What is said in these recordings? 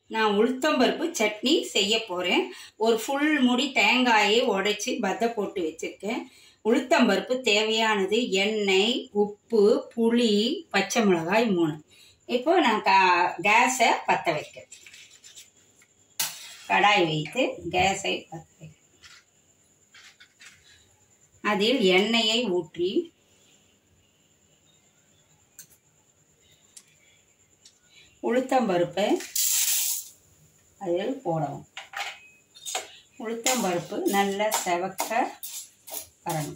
நான் உளுத்தம்பருப்பு சட்னி செய்ய போகிறேன் ஒரு ஃபுல் முடி தேங்காயை உடைச்சி பத்தை போட்டு வச்சுருக்கேன் உளுத்தம்பருப்பு தேவையானது எண்ணெய் உப்பு புளி பச்சை மிளகாய் மூணு இப்போ நான் கா கேஸை பற்ற வைக்கிறேன் கடாய் வைத்து கேஸை பற்ற வைக்கிறேன் அதில் எண்ணெயை ஊற்றி உளுத்தம்பருப்பை அதில் போடவும் உளுத்தம்பருப்பு நல்லா செவக்க வரணும்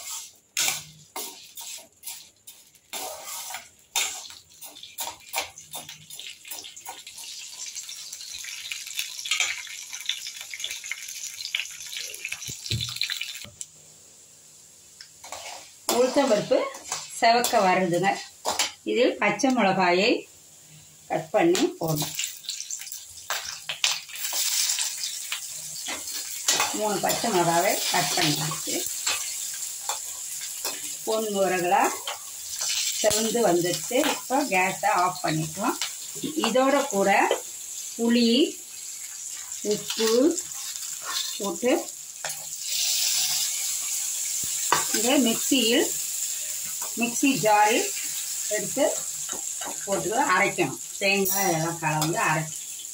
உளுத்தம்பருப்பு செவக்க வருதுங்க இதில் பச்சை மிளகாயை கட் பண்ணி போடணும் மூணு பச்சை மிளகாவை கட் பண்ணியாச்சு பொன் உரங்களாக செவந்து வந்துடுச்சு இப்போ கேஸை ஆஃப் பண்ணிக்கலாம் இதோட கூட புளி உப்பு போட்டு இதை மிக்சியில் மிக்சி ஜாரில் எடுத்து போட்டு அரைக்கணும் தேங்காய் எல்லாம் கலந்து அரைச்சி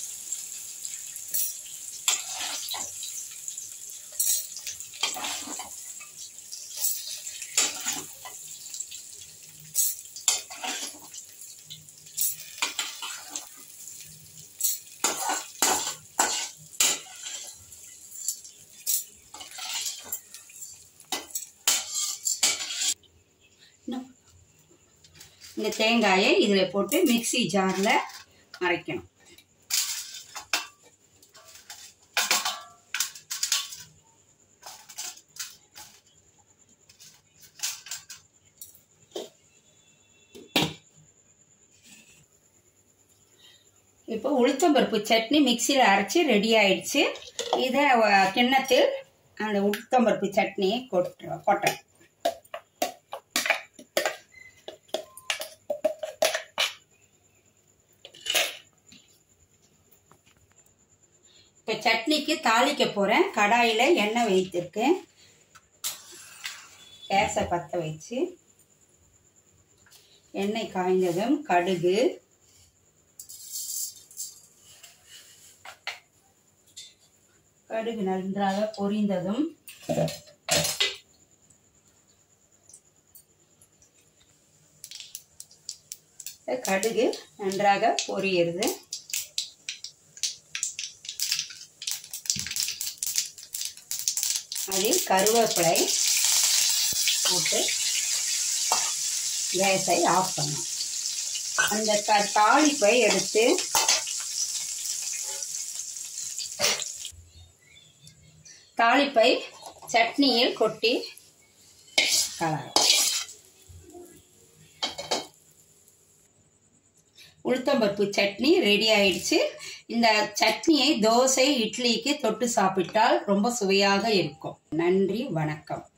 இந்த தேங்காயை இதில் போட்டு மிக்சி ஜாரில் அரைக்கணும் இப்போ உளுத்தம்பருப்பு சட்னி மிக்சியில் அரைச்சி ரெடி ஆயிடுச்சு இதை கிண்ணத்தில் அந்த உளுத்தம்பருப்பு சட்னியை கொட்டு கொட்டுறேன் இப்போ சட்னிக்கு தாளிக்க போகிறேன் கடாயில் எண்ணெய் வைத்திருக்கேன் கேஸை பற்ற வச்சு எண்ணெய் காய்ந்ததும் கடுகு கடுகு நன்றாக பொரிந்ததும் கடுகு நன்றாக பொரியிறது அதில் கருவேப்பிலை போட்டு கேஸை ஆஃப் பண்ணும் அந்த க தாளிப்பை எடுத்து தாளிப்பை சட்னியில் கொட்டி கலரும் உளுத்தம்பருப்பு சட்னி ரெடி ஆயிடுச்சு இந்த சட்னியை தோசை இட்லிக்கு தொட்டு சாப்பிட்டால் ரொம்ப சுவையாக இருக்கும் நன்றி வணக்கம்